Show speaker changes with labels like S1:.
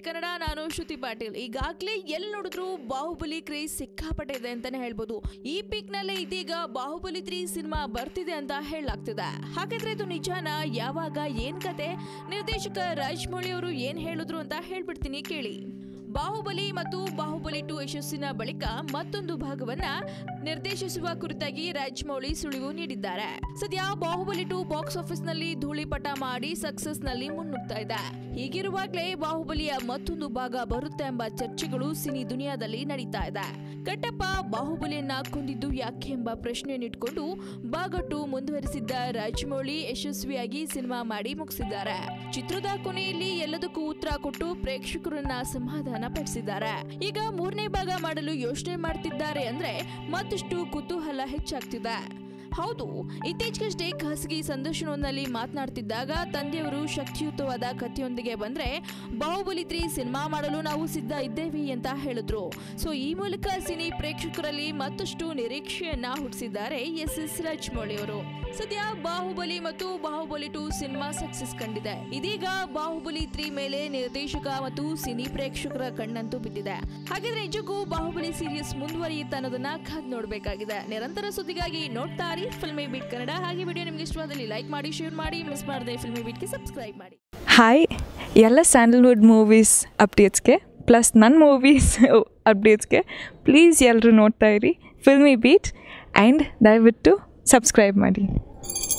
S1: ಕನ್ನಡ ನಾನು ಶ್ರುತಿ ಪಾಟೀಲ್ ಈಗಾಗಲೇ ಎಲ್ಲಿ ನೋಡಿದ್ರು ಬಾಹುಬಲಿ ಕ್ರೇಜ್ ಸಿಕ್ಕಾಪಟ್ಟೆ ಇದೆ ಅಂತಾನೆ ಹೇಳ್ಬೋದು ಈ ಪಿಕ್ ನಲ್ಲೇ ಇದೀಗ ಬಾಹುಬಲಿ ತ್ರೀ ಸಿನಿಮಾ ಬರ್ತಿದೆ ಅಂತ ಹೇಳಲಾಗ್ತಿದೆ ಹಾಗಾದ್ರೆ ಇದು ನಿಜಾನ ಯಾವಾಗ ಏನ್ ಕತೆ ನಿರ್ದೇಶಕ ರಾಜಮೌಳಿ ಅವರು ಏನ್ ಹೇಳಿದ್ರು ಅಂತ ಹೇಳ್ಬಿಡ್ತೀನಿ ಕೇಳಿ ಬಾಹುಬಲಿ ಮತ್ತು ಬಾಹುಬಲಿ ಟು ಯಶಸ್ಸಿನ ಬಳಿಕ ಮತ್ತೊಂದು ಭಾಗವನ್ನ ನಿರ್ದೇಶಿಸುವ ಕುರಿತಾಗಿ ರಾಜಮೌಳಿ ಸುಳಿವು ನೀಡಿದ್ದಾರೆ ಸದ್ಯ ಬಾಹುಬಲಿ ಟು ಬಾಕ್ಸ್ ಆಫೀಸ್ ನಲ್ಲಿ ಧೂಳಿಪಟ ಮಾಡಿ ಸಕ್ಸಸ್ ನಲ್ಲಿ ಮುನ್ನುಗ್ತಾ ಇದೆ ಹೀಗಿರುವಾಗಲೇ ಬಾಹುಬಲಿಯ ಮತ್ತೊಂದು ಭಾಗ ಬರುತ್ತೆ ಎಂಬ ಚರ್ಚೆಗಳು ಸಿನಿ ದುನಿಯಾದಲ್ಲಿ ನಡೀತಾ ಇದೆ ಕಟ್ಟಪ್ಪ ಬಾಹುಬಲಿಯನ್ನ ಕೊಂದಿದ್ದು ಯಾಕೆ ಎಂಬ ಪ್ರಶ್ನೆಯನ್ನಿಟ್ಕೊಂಡು ಭಾಗ ಟು ಮುಂದುವರಿಸಿದ್ದ ರಾಜಮೌಳಿ ಯಶಸ್ವಿಯಾಗಿ ಸಿನಿಮಾ ಮಾಡಿ ಮುಗಿಸಿದ್ದಾರೆ ಚಿತ್ರದ ಕೊನೆಯಲ್ಲಿ ಎಲ್ಲದಕ್ಕೂ ಉತ್ತರ ಕೊಟ್ಟು ಪ್ರೇಕ್ಷಕರನ್ನ ಸಮಾಧಾನ ಪಡಿಸಿದ್ದಾರೆ ಈಗ ಮೂರನೇ ಭಾಗ ಮಾಡಲು ಯೋಚನೆ ಮಾಡ್ತಿದ್ದಾರೆ ಅಂದ್ರೆ ಮತ್ತಷ್ಟು ಕುತೂಹಲ ಹೆಚ್ಚಾಗ್ತಿದೆ ಹೌದು ಇತ್ತೀಚೆಗಷ್ಟೇ ಖಾಸಗಿ ಸಂದರ್ಶನವೊಂದರಲ್ಲಿ ಮಾತನಾಡ್ತಿದ್ದಾಗ ತಂದೆಯವರು ಶಕ್ತಿಯುತವಾದ ಕಥೆಯೊಂದಿಗೆ ಬಂದ್ರೆ ಬಾಹುಬಲಿ ತ್ರೀ ಸಿನಿಮಾ ಮಾಡಲು ನಾವು ಸಿದ್ಧ ಇದ್ದೇವೆ ಅಂತ ಹೇಳಿದ್ರು ಸೊ ಈ ಮೂಲಕ ಸಿನಿ ಪ್ರೇಕ್ಷಕರಲ್ಲಿ ಮತ್ತಷ್ಟು ನಿರೀಕ್ಷೆಯನ್ನ ಹುಟ್ಟಿಸಿದ್ದಾರೆ ಎಸ್ ಎಸ್ ರಾಜಮೌಳಿ ಅವರು ಸದ್ಯ ಬಾಹುಬಲಿ ಮತ್ತು ಬಾಹುಬಲಿ ಟು ಸಿನಿಮಾ ಸಕ್ಸಸ್ ಕಂಡಿದೆ ಇದೀಗ ಬಾಹುಬಲಿ ತ್ರೀ ಮೇಲೆ ನಿರ್ದೇಶಕ ಮತ್ತು ಸಿನಿ ಪ್ರೇಕ್ಷಕರ ಕಣ್ಣಂತೂ ಬಿದ್ದಿದೆ ಹಾಗಾದ್ರೆ ನಿಜಕ್ಕೂ ಬಾಹುಬಲಿ ಸೀರೀಸ್ ಮುಂದುವರಿಯುತ್ತೆ ಅನ್ನೋದನ್ನ ಕಾದ್ ನೋಡ್ಬೇಕಾಗಿದೆ ನಿರಂತರ ಸುದ್ದಿಗಾಗಿ ನೋಡ್ತಾ ಇರಿ ಫಿಲ್ಮಿ ಬೀಟ್ ಕನ್ನಡ ಹಾಗೆ ವಿಡಿಯೋ ನಿಮ್ಗೆ ಇಷ್ಟವಾದಲ್ಲಿ ಲೈಕ್ ಮಾಡಿ ಶೇರ್ ಮಾಡಿ ಮಿಸ್ ಮಾಡದೆ ಫಿಲ್ಮಿ ಬೀಟ್ಗೆ ಸಬ್ಸ್ಕ್ರೈಬ್ ಮಾಡಿ
S2: ಹಾಯ್ ಎಲ್ಲ ಸ್ಯಾಂಡಲ್ವುಡ್ ಮೂವೀಸ್ ಅಪ್ಡೇಟ್ಸ್ಗೆ ಪ್ಲಸ್ ನನ್ನ ಮೂವೀಸ್ ಅಪ್ಡೇಟ್ಸ್ಗೆ ಪ್ಲೀಸ್ ಎಲ್ಲರೂ ನೋಡ್ತಾ ಇರಿ ಫಿಲ್ಮಿ ಬೀಟ್ ಆ್ಯಂಡ್ ದಯವಿಟ್ಟು ಸಬ್ಸ್ಕ್ರೈಬ್ ಮಾಡಿ